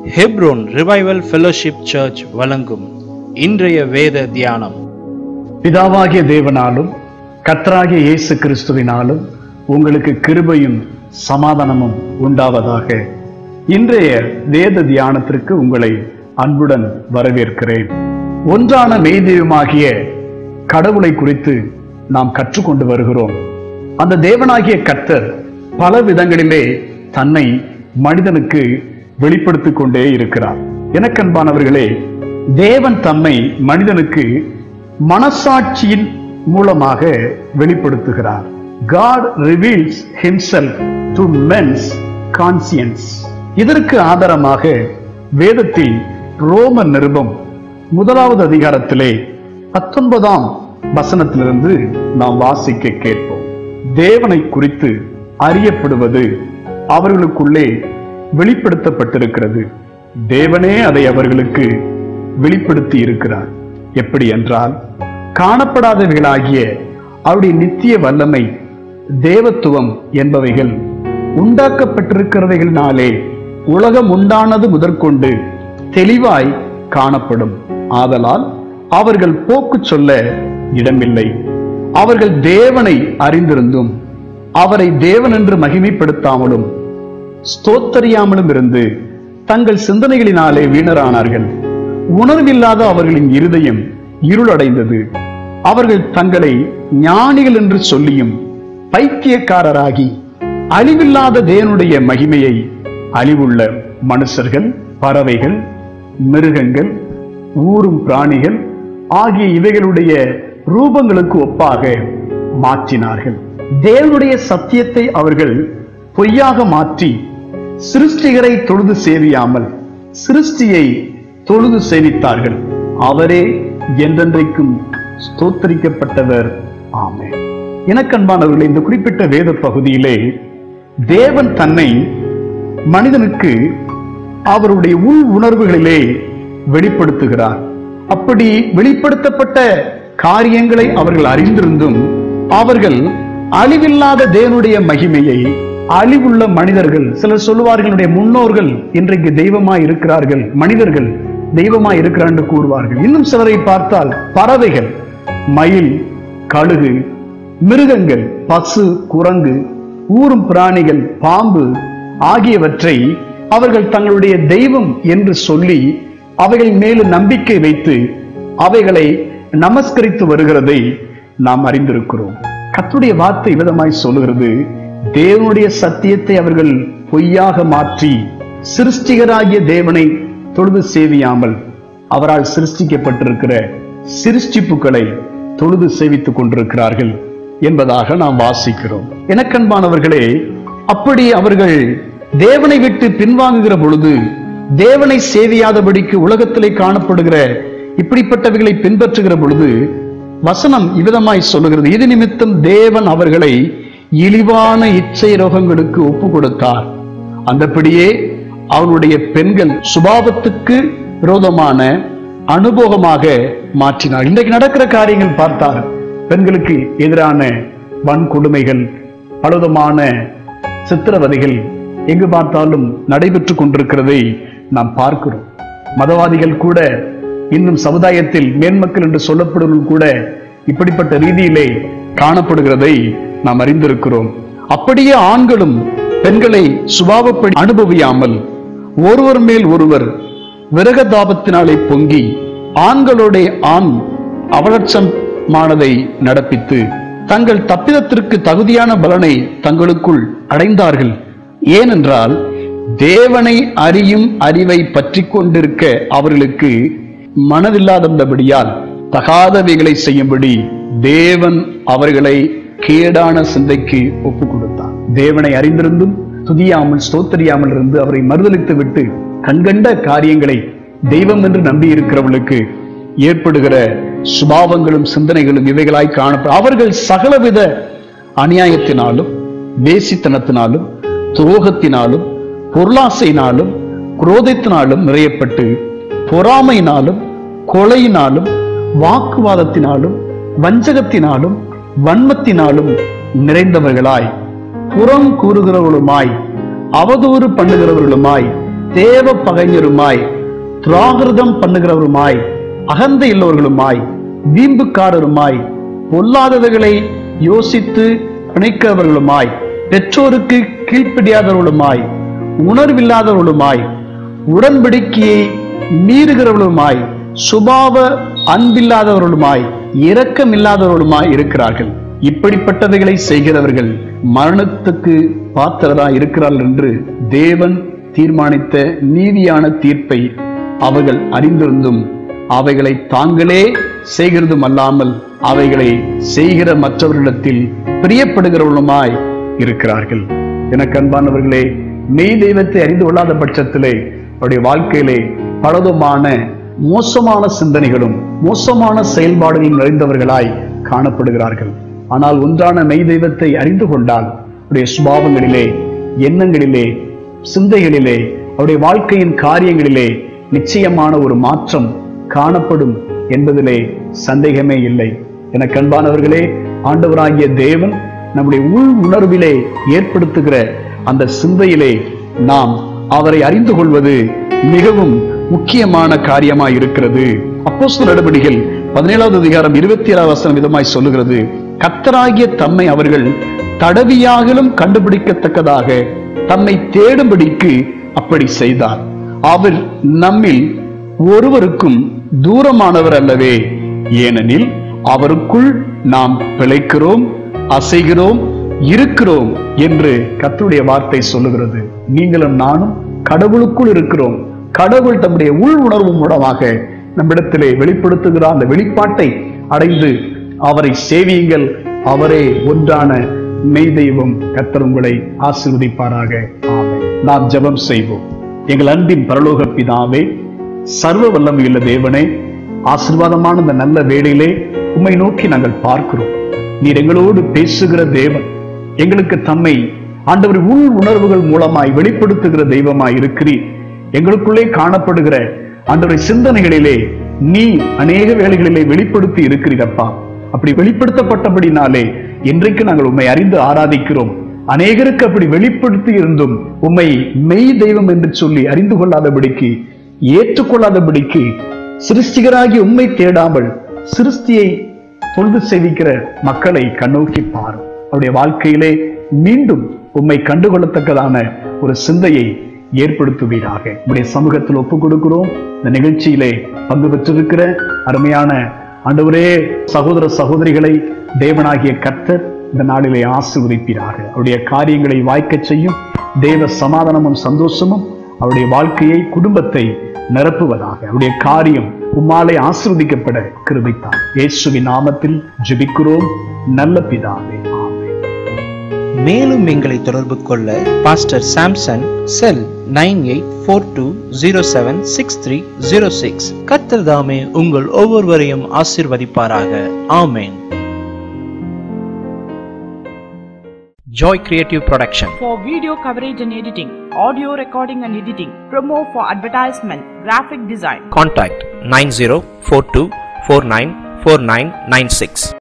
Hebron revival fellowship search வழங்கும் இன்றைய வேத தியானம் பிதாவாகிய தேவனாலும் கர்த்தராகிய இயேசு கிறிஸ்துவினாலும் உங்களுக்கு கிருபையும் சமாதானமும் உண்டாவதாக இன்றைய வேத தியானத்திற்கு உங்களை அன்புடன் வரவேற்கிறேன் ஒன்றான மெய்தெய்வமாகிய கடவுளை குறித்து நாம் கற்றுக்கொண்டு வருகிறோம் அந்த தேவனாகிய கர்த்தர் பல விதங்களிலே தன்னை மனிதனுக்கு வெளிப்படுத்திக் கொண்டே இருக்கிறார் எனக்கன்பானவர்களே தேவன் தம்மை மனிதனுக்கு மனசாட்சியின் மூலமாக வெளிப்படுத்துகிறார் God reveals himself to men's conscience இதற்கு ஆதாரமாக வேதத்தில் ரோம நிருபம் முதலாவது அதிகாரத்திலே பத்தொன்பதாம் வசனத்திலிருந்து நாம் வாசிக்க கேட்போம் தேவனை குறித்து அறியப்படுவது அவர்களுக்குள்ளே வெளிப்படுத்தப்பட்டிருக்கிறது தேவனே அதை அவர்களுக்கு வெளிப்படுத்தி இருக்கிறார் எப்படி என்றால் காணப்படாதவைகளாகிய அவருடைய நித்திய வல்லமை தேவத்துவம் என்பவைகள் உண்டாக்கப்பட்டிருக்கிறவைகளினாலே உலகம் உண்டானது முதற்கொண்டு தெளிவாய் காணப்படும் ஆதலால் அவர்கள் போக்கு சொல்ல இடமில்லை அவர்கள் தேவனை அறிந்திருந்தும் அவரை தேவன் என்று மகிமைப்படுத்தாமலும் ஸ்தோத்தரியாமலும் இருந்து தங்கள் சிந்தனைகளினாலே வீணரானார்கள் உணர்வில்லாத அவர்களின் இருதயம் இருளடைந்தது அவர்கள் தங்களை ஞானிகள் என்று சொல்லியும் பைத்தியக்காரராகி அழிவில்லாத தேவனுடைய மகிமையை அழிவுள்ள மனுஷர்கள் பறவைகள் மிருகங்கள் ஊரும் பிராணிகள் ஆகிய இவைகளுடைய ரூபங்களுக்கு ஒப்பாக மாற்றினார்கள் தேவனுடைய சத்தியத்தை அவர்கள் பொய்யாக மாற்றி சிருஷ்டிகரை தொழுது சேவியாமல் சிருஷ்டியை தொழுது சேவித்தார்கள் அவரே என்றென்றைக்கும் ஸ்தோத்தரிக்கப்பட்டவர் ஆமே எனக்கன்பானவர்களே இந்த குறிப்பிட்ட வேத பகுதியிலே தேவன் தன்னை மனிதனுக்கு அவருடைய உள் உணர்வுகளிலே வெளிப்படுத்துகிறார் அப்படி வெளிப்படுத்தப்பட்ட காரியங்களை அவர்கள் அறிந்திருந்தும் அவர்கள் அழிவில்லாத தேவனுடைய மகிமையை அழிவுள்ள மனிதர்கள் சிலர் சொல்லுவார்கள் "என்னுடைய முன்னோர்கள் இன்றைக்கு தெய்வமாய் இருக்கிறார்கள் மனிதர்கள் தெய்வமாய் இருக்கிறார் என்று கூறுவார்கள் இன்னும் சிலரை பார்த்தால் பறவைகள் மயில் கழுகு மிருகங்கள் பசு குரங்கு ஊரும் பிராணிகள் பாம்பு ஆகியவற்றை அவர்கள் தங்களுடைய தெய்வம் என்று சொல்லி அவைகள் மேலும் நம்பிக்கை வைத்து அவைகளை நமஸ்கரித்து வருகிறதை நாம் அறிந்திருக்கிறோம் கர்த்தருடைய வார்த்தை விதமாய் சொல்லுகிறது தேவனுடைய சத்தியத்தை அவர்கள் பொய்யாக மாற்றி சிருஷ்டிகராகிய தேவனை தொழுது சேவியாமல் அவரால் சிருஷ்டிக்கப்பட்டிருக்கிற சிருஷ்டிப்புகளை தொழுது சேவித்துக் கொண்டிருக்கிறார்கள் என்பதாக நாம் வாசிக்கிறோம் எனக்கன்பானவர்களே அப்படி அவர்கள் தேவனை விட்டு பின்வாங்குகிற பொழுது தேவனை சேவியாதபடிக்கு உலகத்திலே காணப்படுகிற இப்படிப்பட்டவைகளை பின்பற்றுகிற பொழுது வசனம் இவ்விதமாய் சொல்லுகிறது இது நிமித்தம் தேவன் அவர்களை இழிவான இச்சை ரோகங்களுக்கு ஒப்பு கொடுத்தார் அந்தபடியே அவனுடைய பெண்கள் சுபாவத்துக்கு விரோதமான அனுபவமாக மாற்றினார் இன்றைக்கு நடக்கிற காரியங்கள் பார்த்தால் பெண்களுக்கு எதிரான வன்கொடுமைகள் பலவிதமான சித்திரவதைகள் எங்கு பார்த்தாலும் நடைபெற்றுக் கொண்டிருக்கிறதை நாம் பார்க்கிறோம் மதவாதிகள் கூட இன்னும் சமுதாயத்தில் மேன்மக்கள் என்று சொல்லப்படுவர்கள் கூட இப்படிப்பட்ட ரீதியிலே காணப்படுகிறதை நாம் அறிந்திருக்கிறோம் அப்படியே ஆண்களும் பெண்களை சுபாவப்படி அனுபவியாமல் ஒருவர் மேல் ஒருவர் விரகதாபத்தினாலே பொங்கி ஆண்களுடைய ஆண் அவலட்சமானதை நடப்பித்து தங்கள் தப்பிதத்திற்கு தகுதியான பலனை தங்களுக்குள் அடைந்தார்கள் ஏனென்றால் தேவனை அறியும் அறிவை பற்றி கொண்டிருக்க அவர்களுக்கு மனதில்லாதபடியால் தகாதவைகளை செய்யும்படி தேவன் அவர்களை கேடான சிந்தைக்கு ஒப்பு கொடுத்தார் தேவனை அறிந்திருந்தும் துதியாமல் ஸ்தோத்தரியாமல் இருந்து அவரை மறுதளித்து விட்டு கண்கண்ட காரியங்களை தெய்வம் என்று நம்பி இருக்கிறவர்களுக்கு ஏற்படுகிற சுபாவங்களும் சிந்தனைகளும் இவைகளாய் காணப்படும் அவர்கள் சகலவித அநியாயத்தினாலும் வேசித்தனத்தினாலும் துரோகத்தினாலும் பொருளாசையினாலும் குரோதத்தினாலும் நிறையப்பட்டு பொறாமையினாலும் கொலையினாலும் வாக்குவாதத்தினாலும் வஞ்சகத்தினாலும் வன்மத்தினாலும் நிறைந்தவர்களாய் புறம் கூறுகிறவர்களுமாய் அவதூறு பண்ணுகிறவர்களுமாய் தேவ பகைஞருமாய் திராகிருதம் பண்ணுகிறவருமாய் அகந்தை உள்ளவர்களுமாய் வீம்புக்காரருமாய் பொல்லாதவைகளை யோசித்து பிணைக்கிறவர்களுமாய் பெற்றோருக்கு கீழ்ப்படியாதவர்களுமாய் உணர்வில்லாதவர்களுமாய் உடன்படிக்கையை மீறுகிறவர்களுமாய் சுபாவ அன்பில்லாதவர்களுமாய் இரக்கமில்லாதவர்களுமாய் இருக்கிறார்கள் இப்படிப்பட்டவைகளை செய்கிறவர்கள் மரணத்துக்கு பாத்திரராய் இருக்கிறார்கள் என்று தேவன் தீர்மானித்த நீதியான தீர்ப்பை அவர்கள் அறிந்திருந்தும் அவைகளை தாங்களே செய்கிறதும் அல்லாமல் அவைகளை செய்கிற மற்றவர்களிடத்தில் பிரியப்படுகிறவர்களுமாய் இருக்கிறார்கள் எனக்கு அன்பானவர்களே மெய் தெய்வத்தை அறிந்து கொள்ளாத பட்சத்திலே அவருடைய வாழ்க்கையிலே பலதுமான மோசமான சிந்தனைகளும் மோசமான செயல்பாடுகளும் நிறைந்தவர்களாய் காணப்படுகிறார்கள் ஆனால் ஒன்றான மெய் தெய்வத்தை அறிந்து கொண்டால் அவருடைய சுபாவங்களிலே எண்ணங்களிலே சிந்தைகளிலே அவருடைய வாழ்க்கையின் காரியங்களிலே நிச்சயமான ஒரு மாற்றம் காணப்படும் என்பதிலே சந்தேகமே இல்லை எனக்கு அன்பானவர்களே ஆண்டவராகிய தேவன் நம்முடைய உள் உணர்விலே ஏற்படுத்துகிற அந்த சிந்தையிலே நாம் அவரை அறிந்து கொள்வது மிகவும் முக்கியமான காரியமாய் இருக்கிறது அப்போஸ்தலர் நடவடிக்கைகள் பதினேழாவது அதிகாரம் இருபத்தி ஏழாவது வசனம் விதமாய் சொல்லுகிறது கத்தராகிய தம்மை அவர்கள் தடவியாகலும் கண்டுபிடிக்கத்தக்கதாக தம்மை தேடும்படிக்கு அப்படி செய்தார் அவர் நம்மில் ஒருவருக்கும் தூரமானவர் அல்லவே ஏனெனில் அவருக்குள் நாம் பிழைக்கிறோம் அசைகிறோம் இருக்கிறோம் என்று கர்த்தருடைய வார்த்தை சொல்லுகிறது நீங்களும் நானும் கடவுளுக்குள் இருக்கிறோம் கடவுள் தம்முடைய உள் உணர்வு மூலமாக நம்மிடத்திலே வெளிப்படுத்துகிற அந்த வெளிப்பாட்டை அடைந்து அவரை சேவியுங்கள் அவரே ஒன்றான மெய் தெய்வம் கர்த்தர் உங்களை ஆசீர்வதிப்பாராக ஆமென் நாம் ஜெபம் செய்வோம் எங்கள் அன்பின் பரலோக பிதாவே சர்வ வல்லமையுள்ள தேவனே ஆசீர்வாதமான இந்த நல்ல வேளையிலே உம்மை நோக்கி நாங்கள் பார்க்கிறோம் நீர் எங்களோடு பேசுகிற தேவன் எங்களுக்கு தம்மை ஆண்டவர் உள் உணர்வுகள் மூலமாய் வெளிப்படுத்துகிற தெய்வமாய் இருக்கிறீர் எங்களுக்குள்ளே காணப்படுகிற ஆண்டவரை சிந்தனைகளிலே நீ அநேக வேளைகளிலே வெளிப்படுத்தி இருக்கிறீரப்பா அப்படி வெளிப்படுத்தப்பட்டபடினாலே இன்றைக்கு நாங்கள் உம்மை அறிந்து ஆராதிக்கிறோம் அநேகருக்கு அப்படி வெளிப்படுத்தி இருந்தும் உம்மை மெய் தெய்வம் என்று சொல்லி அறிந்து கொள்ளாதபடிக்கு ஏற்றுக்கொள்ளாதபடிக்கு சிருஷ்டிகராகி உம்மை தேடாமல் சிருஷ்டியை தொழுது சேவிக்கிற மக்களை கண்ணோக்கி பாரும் அவருடைய வாழ்க்கையிலே மீண்டும் உம்மை கண்டுகொள்ளத்தக்கதான ஒரு சிந்தையை ஏற்படுத்துவீராக உடைய சமூகத்தில் ஒப்புக் கொடுக்கிறோம் இந்த நிகழ்ச்சியிலே பங்கு பெற்றிருக்கிற அருமையான ஆண்டவரே சகோதர சகோதரிகளை தேவனாகிய கர்த்தர் இந்த நாளிலே ஆசீர்வதிப்பீராக அவருடைய காரியங்களை வாய்க்கச் செய்யும் தேவ சமாதானமும் சந்தோஷமும் அவருடைய வாழ்க்கையை குடும்பத்தை நிரப்புவதாக அவருடைய காரியம் உம்மாலே ஆசீர்வதிக்கப்பட கிருபித்தார் இயேசுவின் நாமத்தில் ஜெபிக்கிறோம் நல்ல பிதாவே ஆமென் மேலும் எங்களை தொடர்பு கொள்ள pastor Samson cell nine eight four two zero seven six three zero six கர்த்தர் தாமே உங்கள் ஒவ்வொருவரையும் ஆசிர்வதிப்பாராக ஆமேன் Joy creative production for video coverage and editing, audio recording and editing, promo for advertisement, graphic design. Contact 9042494996.